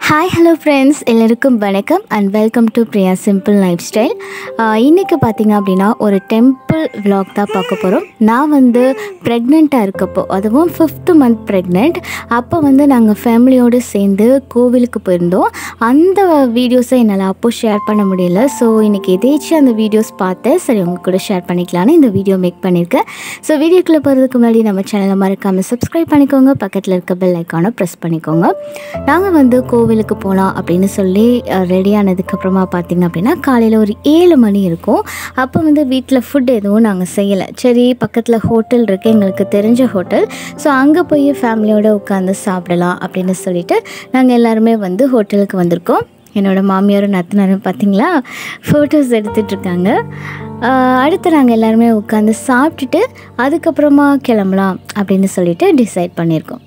hi hello friends எல்லாருக்கும் வணக்கம் and welcome to Priya simple life style இன்றைக்கி பார்த்தீங்க அப்படின்னா ஒரு டெம்பிள் vlog தான் பார்க்க போகிறோம் நான் வந்து ப்ரெக்னெண்ட்டாக இருக்கப்போ அதுவும் ஃபிஃப்த்து மந்த் ப்ரெக்னென்ட் அப்போ வந்து நாங்கள் ஃபேமிலியோடு சேர்ந்து கோவிலுக்கு போயிருந்தோம் அந்த வீடியோஸை என்னால் அப்போ ஷேர் பண்ண முடியல ஸோ இன்றைக்கி எதேச்சும் அந்த வீடியோஸ் பார்த்தேன் சரி உங்க கூட ஷேர் பண்ணிக்கலான்னு இந்த வீடியோ மேக் பண்ணியிருக்கேன் ஸோ வீடியோக்குள்ளே போகிறதுக்கு முன்னாடி நம்ம சேனலை மறக்காமல் சப்ஸ்கிரைப் பண்ணிக்கோங்க பக்கத்தில் இருக்க பெல் ஐக்கானை ப்ரெஸ் பண்ணிக்கோங்க நாங்கள் வந்து கோவிலுக்கு போகலாம் அப்படின்னு சொல்லி ரெடி ஆனதுக்கப்புறமா பார்த்தீங்க அப்படின்னா காலையில் ஒரு ஏழு மணி இருக்கும் அப்போ வந்து வீட்டில் ஃபுட் எதுவும் நாங்கள் செய்யலை சரி பக்கத்தில் ஹோட்டல் இருக்குது எங்களுக்கு தெரிஞ்ச ஹோட்டல் ஸோ அங்கே போய் ஃபேமிலியோடு உட்காந்து சாப்பிடலாம் அப்படின்னு சொல்லிட்டு நாங்கள் எல்லாருமே வந்து ஹோட்டலுக்கு வந்திருக்கோம் என்னோடய மாமியாரும் நத்தினாரும் பார்த்தீங்களா ஃபோட்டோஸ் எடுத்துட்ருக்காங்க அடுத்து நாங்கள் எல்லாருமே உட்காந்து சாப்பிட்டுட்டு அதுக்கப்புறமா கிளம்பலாம் அப்படின்னு சொல்லிட்டு டிசைட் பண்ணியிருக்கோம்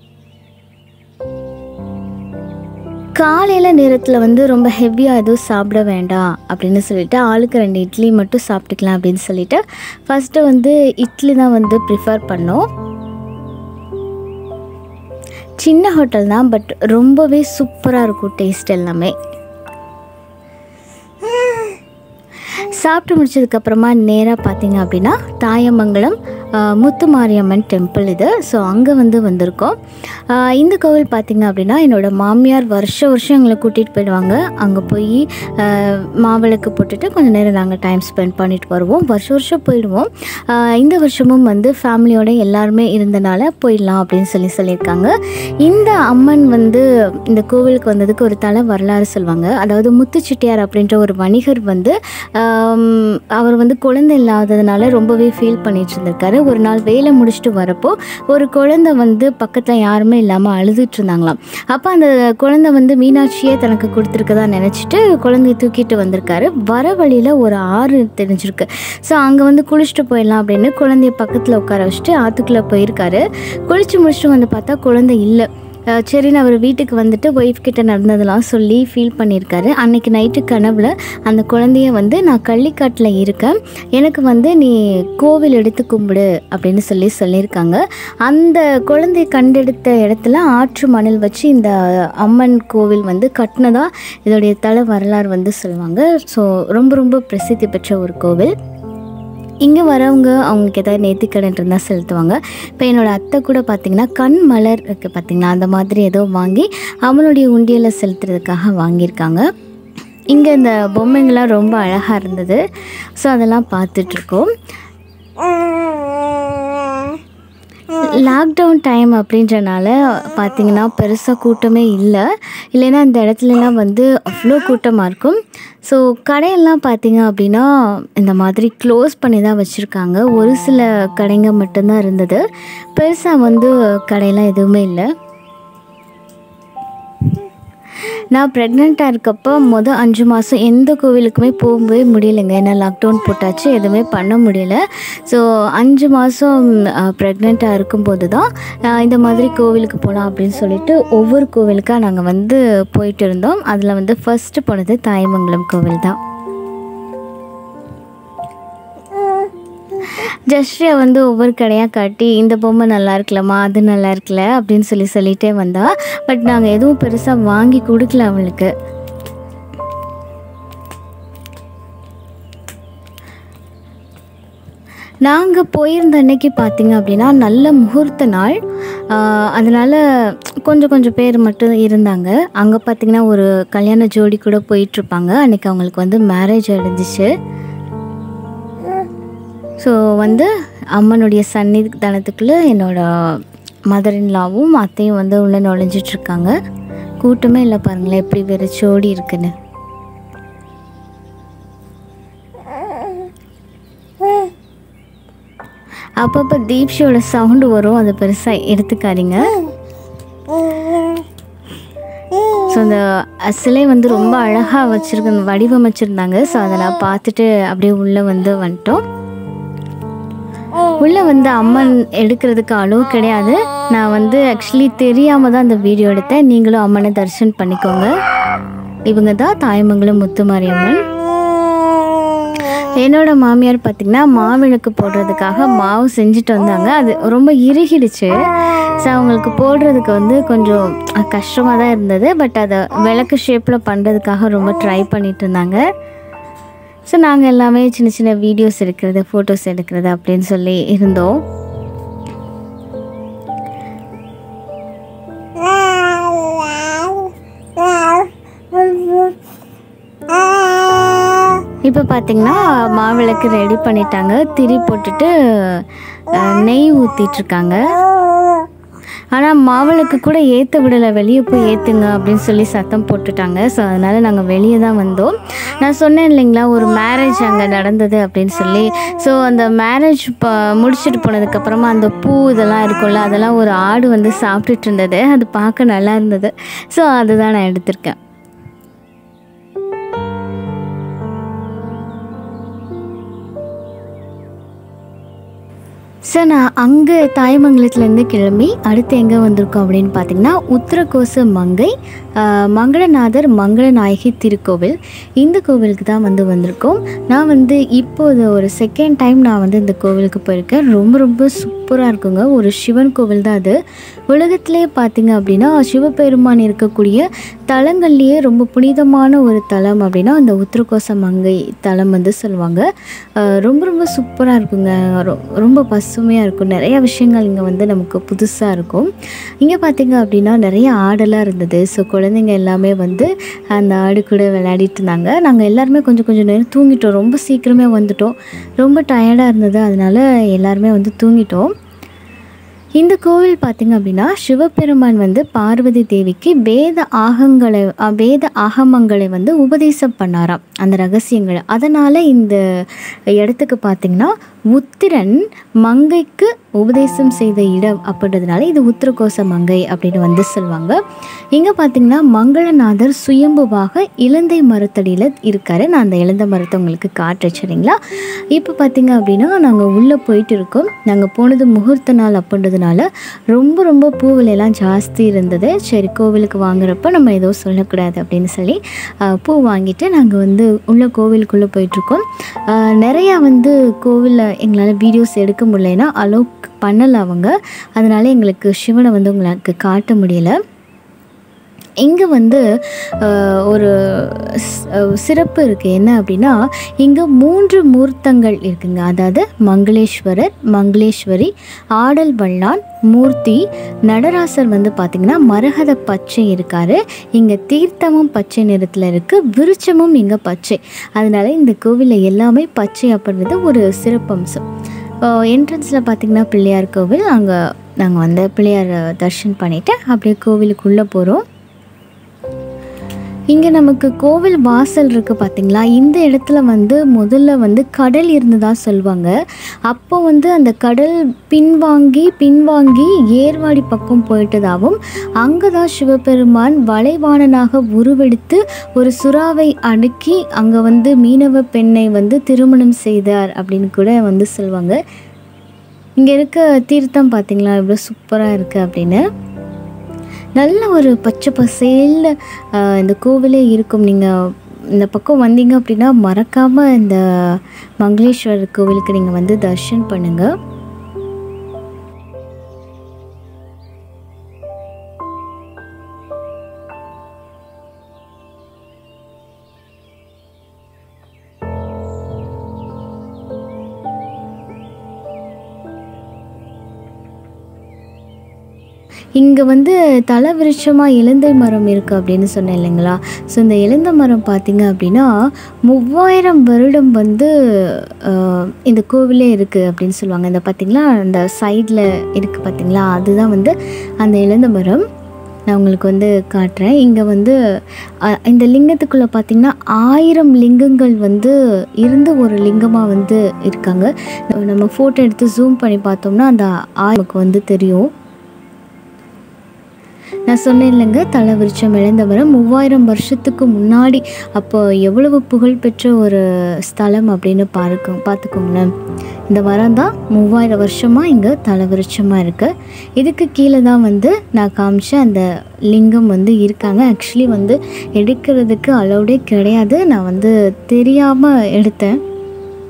காலையில் நேரத்தில் வந்து ரொம்ப ஹெவியாக எதுவும் சாப்பிட வேண்டாம் அப்படின்னு சொல்லிட்டு ஆளுக்கு ரெண்டு இட்லி மட்டும் சாப்பிட்டுக்கலாம் அப்படின்னு சொல்லிட்டு ஃபஸ்ட்டு வந்து இட்லி தான் வந்து ப்ரிஃபர் பண்ணோம் சின்ன ஹோட்டல் தான் பட் ரொம்பவே சூப்பராக இருக்கும் டேஸ்ட் எல்லாமே சாப்பிட்டு முடிச்சதுக்கப்புறமா நேராக பார்த்தீங்க அப்படின்னா தாயமங்கலம் ஆஹ், முத்துமாரியம்மன் டெம்பிள் இது ஸோ அங்கே வந்து வந்திருக்கோம் ஆஹ், இந்த கோவில் பார்த்திங்க அப்படின்னா என்னோடய மாமியார் வருஷ வருஷம் எங்களை கூட்டிகிட்டு போயிடுவாங்க அங்கே போய் ஆஹ், மாவிளக்கு போட்டுட்டு கொஞ்சம் நேரம் நாங்கள் டைம் ஸ்பெண்ட் பண்ணிட்டு வருவோம் வருஷம் வருஷம் போயிடுவோம் ஆஹ், இந்த வருஷமும் வந்து ஃபேமிலியோட எல்லாருமே இருந்தனால போயிடலாம் அப்படின்னு சொல்லி சொல்லியிருக்காங்க இந்த அம்மன் வந்து இந்த கோவிலுக்கு வந்ததுக்கு ஒரு தலை வரலாறு சொல்லுவாங்க அதாவது முத்துச்சிட்டியார் அப்படின்ற ஒரு வணிகர் வந்து ஆம், அவர் வந்து குழந்தை இல்லாததுனால ரொம்பவே ஃபீல் பண்ணிட்டு இருந்திருக்காரு ஒரு நாள் வேலை முடிச்சுட்டு வரப்போ ஒரு குழந்தை வந்து பக்கத்தில் யாருமே இல்லாமல் அழுதுட்டு இருந்தாங்களாம் அப்போ அந்த குழந்தை வந்து மீனாட்சியே தனக்கு கொடுத்துருக்கதா நினச்சிட்டு குழந்தைய தூக்கிட்டு வந்திருக்காரு வர வழியில் ஒரு ஆறு தெரிஞ்சிருக்கு ஸோ அங்கே வந்து குளிச்சுட்டு போயிடலாம் அப்படின்னு குழந்தைய பக்கத்தில் உட்கார வச்சுட்டு ஆற்றுக்குள்ளே போயிருக்காரு குளிச்சு முடிச்சுட்டு வந்து பார்த்தா குழந்தை இல்லை அஹ் சரின்னு அவர் வீட்டுக்கு வந்துட்டு ஒய்ஃப் கிட்ட நடந்ததெல்லாம் சொல்லி ஃபீல் பண்ணியிருக்காரு அன்னைக்கு நைட்டு கனவுல அந்த குழந்தைய வந்து நான் கள்ளிக்காட்டில் இருக்கேன் எனக்கு வந்து நீ கோவில் எடுத்து கும்பிடு அப்படின்னு சொல்லி சொல்லியிருக்காங்க அந்த குழந்தை கண்டெடுத்த இடத்துல ஆற்று மணல் வச்சு இந்த அம்மன் கோவில் வந்து கட்டினதா இதோடைய தல வரலாறு வந்து சொல்லுவாங்க ஸோ ரொம்ப ரொம்ப பிரசித்தி பெற்ற ஒரு கோவில் இங்கே வரவங்க அவங்களுக்கு ஏதாவது நேர்த்திக்கடன் இருந்தால் செலுத்துவாங்க இப்போ என்னோடய அத்தை கூட பார்த்திங்கன்னா கண் மலர் இருக்குது பார்த்திங்களா அந்த மாதிரி ஏதோ வாங்கி அவனுடைய உண்டியலை செலுத்துறதுக்காக வாங்கியிருக்காங்க இங்கே இந்த பொம்மைங்கள்லாம் ரொம்ப அழகாக இருந்தது ஸோ அதெல்லாம் பார்த்துட்ருக்கோம் லாக்டவுன் டைம் அப்படின்றனால பார்த்தீங்கன்னா பெருசாக கூட்டமே இல்லை இல்லைன்னா இந்த இடத்துலலாம் வந்து அவ்வளோ கூட்டமாக இருக்கும் ஸோ கடையெல்லாம் பார்த்தீங்க அப்படின்னா இந்த மாதிரி க்ளோஸ் பண்ணி தான் வச்சுருக்காங்க ஒரு சில கடைங்க மட்டும்தான் இருந்தது பெருசாக வந்து கடையெல்லாம் எதுவுமே இல்லை நான் ப்ரெக்னெண்ட்டாக இருக்கப்போ மொதல் அஞ்சு மாதம் எந்த கோவிலுக்குமே போகவே முடியலைங்க ஏன்னா லாக்டவுன் போட்டாச்சு எதுவுமே பண்ண முடியல ஸோ அஞ்சு மாதம் ப்ரெக்னெண்ட்டாக இருக்கும்போது தான் ஆஹ், இந்த மாதிரி கோவிலுக்கு போகலாம் அப்படின்னு சொல்லிட்டு ஒவ்வொரு கோவிலுக்காக நாங்கள் வந்து போயிட்டு இருந்தோம் அதில் வந்து ஃபஸ்ட்டு போனது தாயமங்கலம் கோவில் தான் ஜஸ்ரியா வந்து ஒவ்வொரு கடையாக காட்டி இந்த பொம்மை நல்லா இருக்கலம்மா அது நல்லா இருக்கல அப்படின்னு சொல்லி சொல்லிட்டே வந்தா பட் நாங்கள் எதுவும் பெருசாக வாங்கி கொடுக்கல அவளுக்கு நாங்கள் போயிருந்த அன்னைக்கு பார்த்தீங்க அப்படின்னா நல்ல முகூர்த்த நாள் ஆஹ் அதனால கொஞ்சம் கொஞ்சம் பேர் மட்டும் இருந்தாங்க அங்கே பார்த்தீங்கன்னா ஒரு கல்யாண ஜோடி கூட போயிட்டுருப்பாங்க அன்னைக்கு அவங்களுக்கு வந்து மேரேஜ் அடைஞ்சிச்சு ஸோ வந்து அம்மனுடைய சன்னிதானத்துக்குள்ளே என்னோட மதர் இன்லாவும் அத்தையும் வந்து உள்ளே நுழைஞ்சிட்ருக்காங்க கூட்டமே இல்லை பாருங்களேன் எப்படி வெறிச்சோடி இருக்குன்னு அப்பப்போ தீப்ஷியோட சவுண்டு வரும் அதை பெருசாக எடுத்துக்காதீங்க ஸோ அந்த சிலை வந்து ரொம்ப அழகாக வச்சுருக்க வடிவமைச்சிருந்தாங்க ஸோ அதை நான் பார்த்துட்டு அப்படியே உள்ளே வந்து வந்துட்டோம் உள்ளே வந்து அம்மன் எடுக்கிறதுக்கு அளவு கிடையாது நான் வந்து ஆக்சுவலி தெரியாமல் தான் அந்த வீடியோ எடுத்தேன் நீங்களும் அம்மனை தரிசனம் பண்ணிக்கோங்க இவங்க தான் தாயமங்கலம் முத்துமாரியம்மன் என்னோட மாமியார் பார்த்திங்கன்னா மாவிளக்கு போடுறதுக்காக மாவு செஞ்சுட்டு வந்தாங்க அது ரொம்ப இறுகிடுச்சு ஸோ அவங்களுக்கு போடுறதுக்கு வந்து கொஞ்சம் கஷ்டமாக தான் இருந்தது பட் அதை விளக்கு ஷேப்பில் பண்ணுறதுக்காக ரொம்ப ட்ரை பண்ணிட்டு இருந்தாங்க ஸோ நாங்கள் எல்லாமே சின்ன சின்ன வீடியோஸ் எடுக்கிறது ஃபோட்டோஸ் எடுக்கிறது அப்படின்னு சொல்லி இருந்தோம் இப்போ பார்த்தீங்கன்னா மாவிளக்கு ரெடி பண்ணிட்டாங்க திரி போட்டுட்டு அஹ், நெய் ஊற்றிட்டுருக்காங்க ஆனால் மாவிளக்கு கூட ஏற்ற விடலை வெளியே போய் ஏற்றுங்க அப்படின்னு சொல்லி சத்தம் போட்டுட்டாங்க ஸோ அதனால் நாங்கள் வெளியே தான் வந்தோம் நான் சொன்னேன் இல்லைங்களா ஒரு மேரேஜ் அங்கே நடந்தது அப்படின்னு சொல்லி ஸோ அந்த மேரேஜ் ப முடிச்சுட்டு போனதுக்கப்புறமா அந்த பூ இதெல்லாம் இருக்கும்ல அதெல்லாம் ஒரு ஆடு வந்து சாப்பிட்டுட்டு இருந்தது அது பார்க்க நல்லா இருந்தது ஸோ அதுதான் நான் எடுத்திருக்கேன் சார் நான் அங்கே தாயமங்கலத்துலேருந்து கிளம்பி அடுத்து எங்கே வந்திருக்கோம் அப்படின்னு பார்த்தீங்கன்னா உத்தரகோச மங்கை ஆஹ், மங்களநாதர் மங்களநாயகி திருக்கோவில் இந்த கோவிலுக்கு தான் வந்து வந்திருக்கோம் நான் வந்து இப்போது ஒரு செகண்ட் டைம் நான் வந்து இந்த கோவிலுக்கு போயிருக்கேன் ரொம்ப ரொம்ப சூப்பராக இருக்குங்க ஒரு சிவன் கோவில் தான் அது உலகத்திலே பார்த்தீங்க அப்படின்னா சிவபெருமான் இருக்கக்கூடிய தலங்கள்லேயே ரொம்ப புனிதமான ஒரு தலம் அப்படின்னா அந்த உத்தரகோச மங்கை தலம் வந்து சொல்லுவாங்க ஆஹ் ரொம்ப ரொம்ப சூப்பராக இருக்குங்க ரொ- ரொம்ப பசுமையாக இருக்கும் நிறைய விஷயங்கள் இங்கே வந்து நமக்கு புதுசாக இருக்கும் இங்கே பார்த்தீங்க அப்படின்னா நிறைய ஆடெல்லாம் இருந்தது ஸோ குழந்தைங்க எல்லாமே வந்து அந்த ஆடு கூட விளையாடிட்டு இருந்தாங்க நாங்கள் எல்லாருமே கொஞ்சம் கொஞ்சம் நேரம் தூங்கிட்டோம் ரொம்ப சீக்கிரமே வந்துட்டோம் ரொம்ப டயர்டாக இருந்தது அதனால எல்லாருமே வந்து தூங்கிட்டோம் இந்த கோவில் பார்த்திங்க அப்படின்னா சிவபெருமான் வந்து பார்வதி தேவிக்கு வேத ஆகங்களை அஹ், வேத ஆகமங்களை வந்து உபதேசம் பண்ணாராம் அந்த ரகசியங்களை அதனால் இந்த இடத்துக்கு பார்த்திங்கன்னா உத்திரன் மங்கைக்கு உபதேசம் செய்த இடம் அப்படின்றதுனால இது உத்திரகோச மங்கை அப்படின்னு வந்து சொல்லுவாங்க இங்கே பார்த்திங்கன்னா மங்களநாதர் சுயம்புவாக இலந்தை மரத்தடியில் இருக்காரு நான் அந்த இலந்தை மரத்தை உங்களுக்கு காட்டுறேன் சரிங்களா இப்போ பார்த்திங்க அப்படின்னா நாங்கள் உள்ளே போயிட்டு இருக்கோம் நாங்கள் போனது முகூர்த்த நாள் அப்படின்றதுனால ரொம்ப ரொம்ப பூவில் எல்லாம் ஜாஸ்தி இருந்தது சரி கோவிலுக்கு வாங்குறப்ப நம்ம எதுவும் சொல்லக்கூடாது அப்படின்னு சொல்லி ஆஹ், பூ வாங்கிட்டு நாங்கள் வந்து உள்ள கோவிலுக்குள்ளே போயிட்டுருக்கோம் ஆஹ், நிறையா வந்து கோவிலில் எங்களால் வீடியோஸ் எடுக்க முடியலன்னா அலோவ் பண்ணலை அவங்க அதனால எங்களுக்கு சிவனை வந்து உங்களுக்கு காட்ட முடியல இங்கே வந்து ஆஹ், ஒரு ஸ்- அஹ், சிறப்பு இருக்குது என்ன அப்படின்னா இங்கே மூன்று மூர்த்தங்கள் இருக்குங்க அதாவது மங்களேஸ்வரர் மங்களேஸ்வரி ஆடல் வல்லான் மூர்த்தி நடராசர் வந்து பார்த்திங்கன்னா மரகத பச்சை இருக்கார் இங்கே தீர்த்தமும் பச்சை நிறத்தில் இருக்குது விருட்சமும் இங்கே பச்சை அதனால இந்த கோவிலில் எல்லாமே பச்சை அப்படின்றது ஒரு சிறப்பம்சம் என்ட்ரன்ஸில் பார்த்திங்கன்னா பிள்ளையார் கோவில் அங்கே நாங்கள் வந்து பிள்ளையார் தர்ஷன் பண்ணிவிட்டு அப்படியே கோவிலுக்குள்ளே போகிறோம் இங்கே நமக்கு கோவில் வாசல் இருக்குது பார்த்தீங்களா இந்த இடத்துல வந்து முதல்ல வந்து கடல் இருந்ததா சொல்லுவாங்க அப்போ வந்து அந்த கடல் பின்வாங்கி பின்வாங்கி ஏர்வாடி பக்கம் போயிட்டதாகவும் அங்கே தான் சிவபெருமான் வளைவாணனாக உருவெடுத்து ஒரு சுறாவை அடக்கி அங்கே வந்து மீனவ பெண்ணை வந்து திருமணம் செய்தார் அப்படின்னு கூட வந்து சொல்லுவாங்க இங்கே இருக்க தீர்த்தம் பார்த்தீங்களா எவ்வளோ சூப்பராக இருக்குது அப்படின்னு நல்ல ஒரு பச்சை பசேல்னு ஆஹ், இந்த கோவிலே இருக்கும் நீங்கள் இந்த பக்கம் வந்தீங்க அப்படின்னா மறக்காமல் இந்த மங்களேஸ்வரர் கோவிலுக்கு நீங்கள் வந்து தர்ஷன் பண்ணுங்கள் இங்கே வந்து தலை விருட்சமாக இலந்தை மரம் இருக்குது அப்படின்னு சொன்னேன் இல்லைங்களா ஸோ இந்த இலந்தை மரம் பார்த்தீங்க அப்படின்னா மூவாயிரம் வருடம் வந்து ஆஹ், இந்த கோவிலே இருக்குது அப்படின்னு சொல்லுவாங்க இந்த பார்த்தீங்களா அந்த சைடில் இருக்குது பார்த்தீங்களா அதுதான் வந்து அந்த இலந்தை மரம் நான் உங்களுக்கு வந்து காட்டுறேன் இங்கே வந்து அஹ், இந்த லிங்கத்துக்குள்ளே பார்த்தீங்கன்னா ஆயிரம் லிங்கங்கள் வந்து இருந்து ஒரு லிங்கமாக வந்து இருக்காங்க நம்ம ஃபோட்டோ எடுத்து ஜூம் பண்ணி பார்த்தோம்னா அந்த ஆயிரமுக்கு வந்து தெரியும் நான் சொன்னேன் இல்லைங்க தலை விருட்சம் இழந்த மரம் மூவாயிரம் வருஷத்துக்கு முன்னாடி அப்போ எவ்வளவு புகழ்பெற்ற ஒரு ஸ்தலம் அப்படின்னு பாருக்க பார்த்துக்கோங்களேன் இந்த மரம் தான் மூவாயிரம் வருஷமாக இங்கே தலை விருட்சமாக இருக்குது இதுக்கு கீழே தான் வந்து நான் காமிச்ச அந்த லிங்கம் வந்து இருக்காங்க ஆக்சுவலி வந்து எடுக்கிறதுக்கு அலௌடே கிடையாது நான் வந்து தெரியாமல் எடுத்தேன்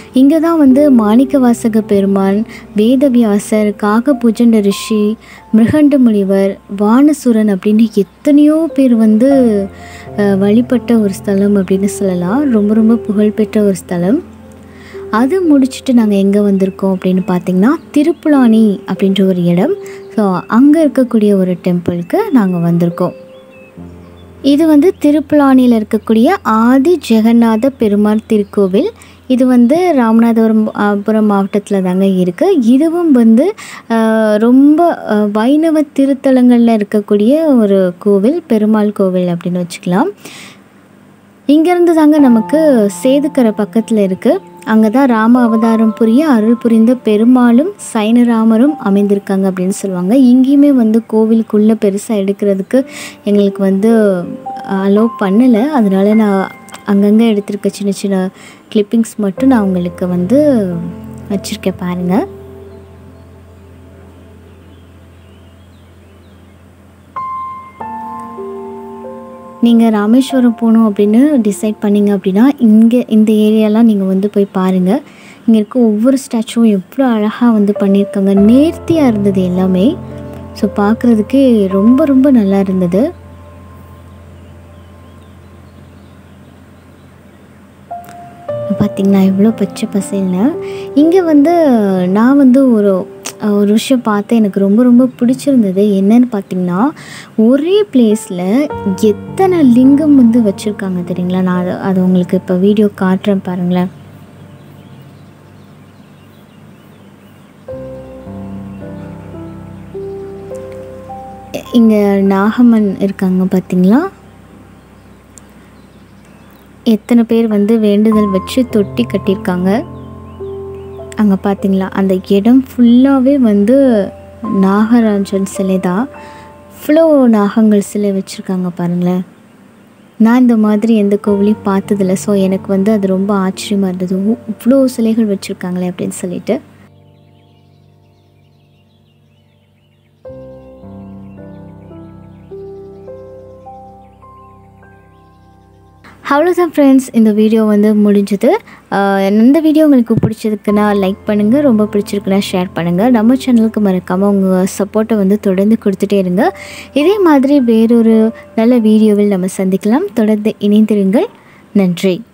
இங்கே தான் வந்து மாணிக்கவாசக பெருமான் வேதவியாசர் காகபூஜண்ட ரிஷி மிருகண்ட முனிவர் வானசுரன் அப்படின்னு எத்தனையோ பேர் வந்து அஹ், வழிபட்ட ஒரு ஸ்தலம் அப்படின்னு சொல்லலாம் ரொம்ப ரொம்ப புகழ்பெற்ற ஒரு ஸ்தலம் அது முடிச்சுட்டு நாங்கள் எங்கே வந்திருக்கோம் அப்படின்னு பார்த்தீங்கன்னா திருப்புலானி அப்படின்ற ஒரு இடம் ஸோ அங்கே இருக்கக்கூடிய ஒரு டெம்பிளுக்கு நாங்கள் வந்திருக்கோம் இது வந்து திருப்புலானியில் இருக்கக்கூடிய ஆதி ஜெகநாத பெருமாள் திருக்கோவில் இது வந்து ராமநாதபுரம் அஹ், புரம் மாவட்டத்தில் தாங்க இருக்குது இதுவும் வந்து அஹ், ரொம்ப அஹ், வைணவ திருத்தலங்களில் இருக்கக்கூடிய ஒரு கோவில் பெருமாள் கோவில் அப்படின்னு வச்சுக்கலாம் இங்கேருந்து தாங்க நமக்கு சேதுக்கரை பக்கத்தில் இருக்குது அங்கே தான் ராம அவதாரம் புரிய அருள் புரிந்த பெருமாளும் சைனராமரும் அமைந்திருக்காங்க அப்படின்னு சொல்லுவாங்க இங்கேயுமே வந்து கோவிலுக்குள்ளே பெருசாக எடுக்கிறதுக்கு எங்களுக்கு வந்து அலோவ் பண்ணலை அதனால நான் அங்கங்கே எடுத்திருக்க சின்ன சின்ன கிளிப்பிங்ஸ் மட்டும் நான் உங்களுக்கு வந்து வச்சுருக்கேன் பாருங்கள் நீங்கள் ராமேஸ்வரம் போகணும் அப்படின்னு டிசைட் பண்ணீங்க அப்படின்னா இங்கே இந்த ஏரியாலாம் நீங்கள் வந்து போய் பாருங்கள் இங்கே இருக்க ஒவ்வொரு ஸ்டாச்சுவும் எவ்வளோ அழகாக வந்து பண்ணியிருக்காங்க நேர்த்தியாக இருந்தது எல்லாமே ஸோ பார்க்குறதுக்கே ரொம்ப ரொம்ப நல்லா இருந்தது பார்த்திங்களா எவ்வளோ பச்சை பசேல்னு இங்கே வந்து நான் வந்து ஒரு ஒரு விஷயம் பார்த்து எனக்கு ரொம்ப ரொம்ப பிடிச்சிருந்தது என்னன்னு பார்த்தீங்கன்னா ஒரே பிளேஸில் எத்தனை லிங்கம் வந்து வச்சுருக்காங்க தெரியுங்களா நான் அதை அதை உங்களுக்கு இப்போ வீடியோ காட்டுறேன் பாருங்களேன் இங்கே நாகம்மன் இருக்காங்க பார்த்தீங்களா எத்தனை பேர் வந்து வேண்டுதல் வச்சு தொட்டி கட்டியிருக்காங்க அங்கே பார்த்தீங்களா அந்த இடம் ஃபுல்லாகவே வந்து நாகராஜன் சிலை தான் இவ்வளோ நாகங்கள் சிலை வச்சுருக்காங்க பாருங்களேன் நான் இந்த மாதிரி எந்த கோவிலையும் பார்த்ததில்ல ஸோ எனக்கு வந்து அது ரொம்ப ஆச்சரியமாக இருந்தது ஓ, இவ்வளோ சிலைகள் வச்சுருக்காங்களே அப்படின்னு சொல்லிட்டு அவ்வளோதான் ஃப்ரெண்ட்ஸ் இந்த வீடியோ வந்து முடிஞ்சது ஆஹ் இந்த வீடியோ உங்களுக்கு பிடிச்சதுக்குன்னா லைக் பண்ணுங்கள் ரொம்ப பிடிச்சிருக்குன்னா ஷேர் பண்ணுங்கள் நம்ம சேனலுக்கு மறக்காமல் உங்கள் சப்போர்ட்டை வந்து தொடர்ந்து கொடுத்துட்டே இருங்க இதே மாதிரி வேறொரு நல்ல வீடியோவில் நம்ம சந்திக்கலாம் தொடர்ந்து இணைந்திருங்கள் நன்றி